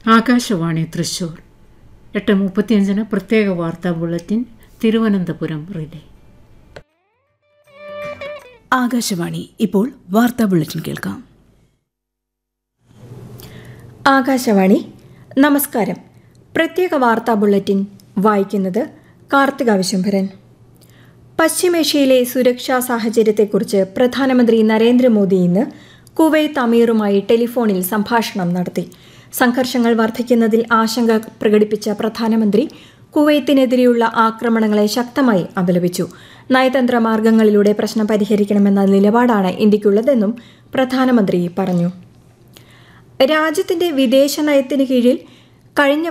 ആകാശവാണി തൃശൂർ എട്ട് മുപ്പത്തിയഞ്ചിന് പ്രത്യേക വാർത്താ ബുള്ളറ്റിൻ തിരുവനന്തപുരം റിലേ ആകാശവാണി ഇപ്പോൾ വാർത്താ ബുള്ളറ്റിൻ കേൾക്കാം ആകാശവാണി നമസ്കാരം പ്രത്യേക വാർത്താ ബുള്ളറ്റിൻ വായിക്കുന്നത് കാർത്തിക വിശംഭരൻ പശ്ചിമേഷ്യയിലെ സുരക്ഷാ സാഹചര്യത്തെക്കുറിച്ച് പ്രധാനമന്ത്രി നരേന്ദ്രമോദി ഇന്ന് കുവൈത്ത് അമീറുമായി ടെലിഫോണിൽ സംഭാഷണം നടത്തി സംഘർഷങ്ങൾ വർദ്ധിക്കുന്നതിൽ ആശങ്ക പ്രകടിപ്പിച്ച പ്രധാനമന്ത്രി കുവൈത്തിനെതിരെയുള്ള ആക്രമണങ്ങളെ ശക്തമായി അപലപിച്ചു നയതന്ത്ര മാർഗങ്ങളിലൂടെ പ്രശ്നം പരിഹരിക്കണമെന്ന നിലപാടാണ് ഇന്ത്യക്കുള്ളതെന്നും പ്രധാനമന്ത്രി പറഞ്ഞു രാജ്യത്തിന്റെ വിദേശ നയത്തിന് കീഴിൽ കഴിഞ്ഞ